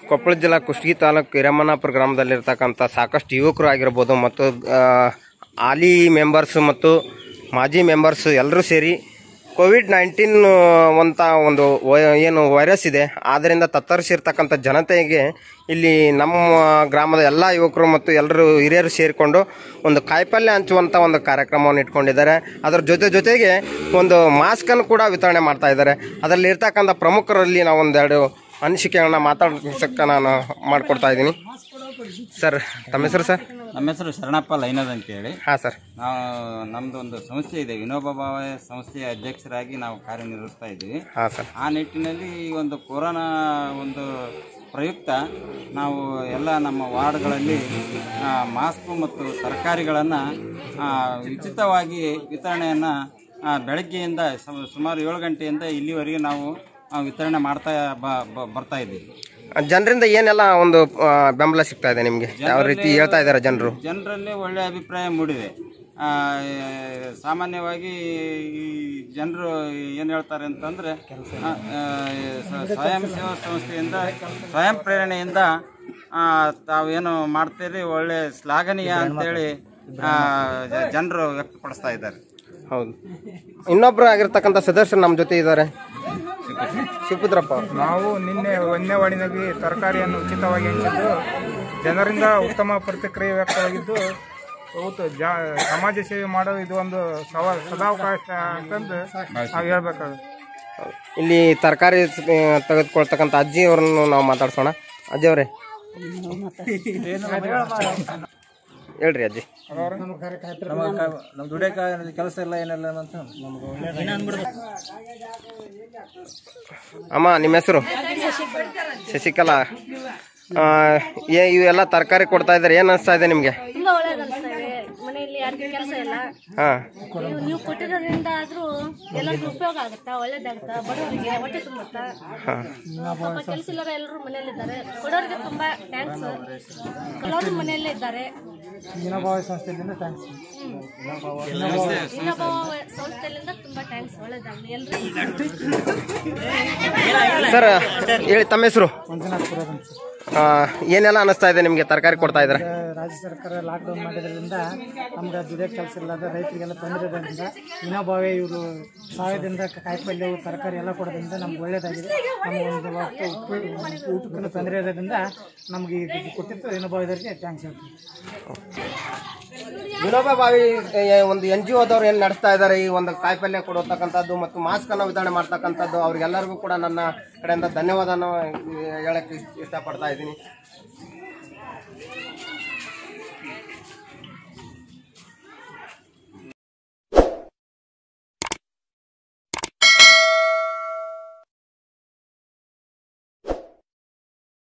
ಕೊಪ್ಪಳ ಜಿಲ್ಲಾ ಕುಷ್ಟಗಿ ತಾಲೂಕು ಹಿರಮ್ಮನಾಪುರ ಗ್ರಾಮದಲ್ಲಿರ್ತಕ್ಕಂಥ ಸಾಕಷ್ಟು ಯುವಕರು ಆಗಿರ್ಬೋದು ಮತ್ತು ಆ, ಹಾಲಿ ಮೆಂಬರ್ಸ್ ಮತ್ತು ಮಾಜಿ ಮೆಂಬರ್ಸ್ ಎಲ್ಲರೂ ಸೇರಿ ಕೋವಿಡ್ ನೈನ್ಟೀನ್ ಅಂತ ಒಂದು ವೈ- ಏನು ವೈರಸ್ ಇದೆ ಆದ್ದರಿಂದ ತತ್ತರಿಸಿರ್ತಕ್ಕಂಥ ಜನತೆಗೆ ಇಲ್ಲಿ ನಮ್ಮ ಗ್ರಾಮದ ಎಲ್ಲ ಯುವಕರು ಮತ್ತು ಎಲ್ಲರೂ ಹಿರಿಯರು ಸೇರಿಕೊಂಡು ಒಂದು ಕಾಯಿಪಲ್ಯ ಹಂಚುವಂಥ ಒಂದು ಕಾರ್ಯಕ್ರಮವನ್ನು ಇಟ್ಕೊಂಡಿದ್ದಾರೆ ಅದರ ಜೊತೆ ಜೊತೆಗೆ ಒಂದು ಮಾಸ್ಕನ್ನು ಕೂಡ ವಿತರಣೆ ಮಾಡ್ತಾ ಇದ್ದಾರೆ ಅದರಲ್ಲಿ ಇರ್ತಕ್ಕಂಥ ಪ್ರಮುಖರಲ್ಲಿ ನಾವು ಒಂದೆರಡು ಅನಿಸಿಕೆಗಳನ್ನ ಮಾತಾಡ್ಸಕ್ಕೆ ನಾನು ಮಾಡಿಕೊಡ್ತಾ ಇದ್ದೀನಿ ಸರ್ ತಮ್ಮ ಹೆಸರು ಸರ್ ನಮ್ಮ ಹೆಸರು ಶರಣಪ್ಪ ಲೈನದ್ ಅಂತೇಳಿ ಹಾಂ ಸರ್ ನಾವು ನಮ್ದು ಒಂದು ಸಂಸ್ಥೆ ಇದೆ ವಿನೋಬ ಭಾವೆ ಸಂಸ್ಥೆಯ ಅಧ್ಯಕ್ಷರಾಗಿ ನಾವು ಕಾರ್ಯನಿರ್ವಹಿಸ್ತಾ ಇದ್ದೀವಿ ಹಾಂ ಸರ್ ಆ ನಿಟ್ಟಿನಲ್ಲಿ ಈ ಒಂದು ಕೊರೋನಾ ಒಂದು ಪ್ರಯುಕ್ತ ನಾವು ಎಲ್ಲ ನಮ್ಮ ವಾರ್ಡ್ಗಳಲ್ಲಿ ಆ, ಮಾಸ್ಕು ಮತ್ತು ತರಕಾರಿಗಳನ್ನು ಉಚಿತವಾಗಿ ವಿತರಣೆಯನ್ನು ಬೆಳಗ್ಗೆಯಿಂದ ಸು- ಸುಮಾರು ಏಳು ಗಂಟೆಯಿಂದ ಇಲ್ಲಿವರೆಗೆ ನಾವು ಆ, ವಿತರಣೆ ಮಾಡ್ತಾ ಬ- ಬ- ಬರ್ತಾ ಇದ್ದೀವಿ ಜನರಿಂದ ಏನೆಲ್ಲ ಒಂದು ಆ, ಬೆಂಬಲ ಸಿಗ್ತಾ ಇದೆ ನಿಮಗೆ ಯಾವ ರೀತಿ ಹೇಳ್ತಾ ಇದ್ದಾರೆ ಜನರು ಜನರಲ್ಲಿ ಒಳ್ಳೆಯ ಅಭಿಪ್ರಾಯ ಮೂಡಿದೆ ಆ, ಸಾಮಾನ್ಯವಾಗಿ ಈ ಜನರು ಏನು ಹೇಳ್ತಾರೆ ಅಂತಂದರೆ ಸ್ವಯಂ ಸೇವಾ ಸಂಸ್ಥೆಯಿಂದ ಸ್ವಯಂ ಪ್ರೇರಣೆಯಿಂದ ಆ, ತಾವೇನು ಮಾಡ್ತೀರಿ ಒಳ್ಳೆ ಶ್ಲಾಘನೀಯ ಅಂತೇಳಿ ಜನರು ವ್ಯಕ್ತಪಡಿಸ್ತಾ ಇದ್ದಾರೆ ಹೌದು ಇನ್ನೊಬ್ರು ಆಗಿರ್ತಕ್ಕಂಥ ಸದಸ್ಯರು ನಮ್ಮ ಜೊತೆ ಇದ್ದಾರೆ ಶಿವಪುತ್ರಪ್ಪ ಅವ್ರು. ನಾವು ನಿನ್ನೆ ಒಂದನೇ ವಾರ್ಡಿನಲ್ಲಿ ತರಕಾರಿಯನ್ನು ಉಚಿತವಾಗಿ ಹಂಚಿದ್ದು ಜನರಿಂದ ಉತ್ತಮ ಪ್ರತಿಕ್ರಿಯೆ ವ್ಯಕ್ತವಾಗಿದ್ದು ಹೌದು ಜಾ ಸಮಾಜ ಸೇವೆ ಮಾಡೋ ಇದು ಒಂದು ಸವ ಸದಾವಕಾಶ ಅಂತಂದು ನಾವು ಹೇಳ್ಬೇಕಾಗುತ್ತೆ ಇಲ್ಲಿ ತರಕಾರಿ ತೆಗೆದುಕೊಳ್ತಕ್ಕಂಥ ಅಜ್ಜಿ ಅವರನ್ನು ನಾವು ಮಾತಾಡ್ಸೋಣ ಅಜ್ಜಿ ಅವರೇ ಹೇಳ್ರಿ ಅಜ್ಜಿ ನಮ್ಮ ದುಡಿಯೋಕ ಕೆಲಸ ಇಲ್ಲ ಏನಿಲ್ಲ ಅಂತ ಅಮ್ಮ ನಿಮ್ಮ ಹೆಸರು ಶಶಿಕಲಾ ಆ, ಏ ಇವೆಲ್ಲ ತರಕಾರಿ ಕೊಡ್ತಾ ಇದ್ದಾರೆ ಏನು ಅನಿಸ್ತಾ ಇದೆ ನಿಮಗೆ ತುಂಬಾ ಒಳ್ಳೇದು ಅನಿಸ್ತಾ ಇದೆ ಮನೆಯಲ್ಲಿ ಯಾರಿಗೂ ಕೆಲಸ ಇಲ್ಲ ಹಾಂ ನೀವು ನೀವು ಕೊಟ್ಟಿರೋದ್ರಿಂದ ಆದ್ರೂ ಎಲ್ಲರಿಗೂ ಉಪಯೋಗ ಆಗುತ್ತಾ ಒಳ್ಳೇದಾಗುತ್ತಾ ಬಡವರಿಗೆ ಹೊಟ್ಟೆ ತುಂಬುತ್ತಾ ಹಾಂ ಪಾಪ ಕೆಲಸ ಇಲ್ಲರ ಎಲ್ಲರೂ ಮನೆಯಲ್ಲಿದ್ದಾರೆ ಕೊಡೋರಿಗೆ ತುಂಬಾ ಥ್ಯಾಂಕ್ಸ್ ಕೆಲವರು ಮನೆಯಲ್ಲೇ ಇದ್ದಾರೆ ಇನ್ನೊಬ್ಬ ಸಂಸ್ಥೆಯಿಂದ ತುಂಬಾ ಥ್ಯಾಂಕ್ಸ್ ಒಳ್ಳೇದಾಗಲಿ ಎಲ್ಲರೂ ಸರ್ ಹೇಳಿ ತಮ್ಮ ಹೆಸರು ಆ, ಏನೆಲ್ಲ ಅನಿಸ್ತಾ ಇದೆ ನಿಮಗೆ ತರಕಾರಿ ಕೊಡ್ತಾ ಇದ್ದಾರೆ ರಾಜ್ಯ ಸರ್ಕಾರ ಲಾಕ್ಡೌನ್ ಮಾಡಿದ್ರಿಂದ ನಮ್ಗೆ ದುಡಿಯೋಕೆ ಕೆಲಸ ಇಲ್ಲ ಅಂದ್ರೆ ರೈತರಿಗೆಲ್ಲ ತೊಂದರೆ ಇರೋದ್ರಿಂದ ಇನ್ನೊಬ್ಬವೇ ಇವರು ಸಹಾಯದಿಂದ ಕಾಯಿಪಲ್ಯ ತರಕಾರಿ ಎಲ್ಲ ಕೊಡೋದ್ರಿಂದ ನಮ್ಗೆ ಒಳ್ಳೇದಾಗಿದೆ ನಮ್ಗೆ ಒಂದು ಹೊತ್ತು ಊಟಕ್ಕೆ ತೊಂದರೆ ಇರೋದ್ರಿಂದ ನಮ್ಗೆ ಇದು ಕೊಟ್ಟಿತ್ತು ಇನ್ನೊಬ್ಬರಿಗೆ ಥ್ಯಾಂಕ್ಸ್ ಹೇಳ್ತೀನಿ ವಿನೋಬ ಬಾವಿ ಏ, ಒಂದು ಎನ್ ಜಿ ಒದವ್ರು ಏನು ನಡೆಸ್ತಾ ಇದ್ದಾರೆ ಈ ಒಂದು ಕಾಯಿಪಲ್ಯ ಕೊಡತಕ್ಕಂಥದ್ದು ಮತ್ತು ಮಾಸ್ಕ್ ಅನ್ನು ವಿತರಣೆ ಮಾಡ್ತಕ್ಕಂಥದ್ದು ಅವ್ರಿಗೆಲ್ಲರಿಗೂ ಕೂಡ ನನ್ನ ಕಡೆಯಿಂದ ಧನ್ಯವಾದನ ಹೇಳಕ್ಕೆ ಇಷ್ಟ- ಇಷ್ಟಪಡ್ತಾ ಇದ್ದೀನಿ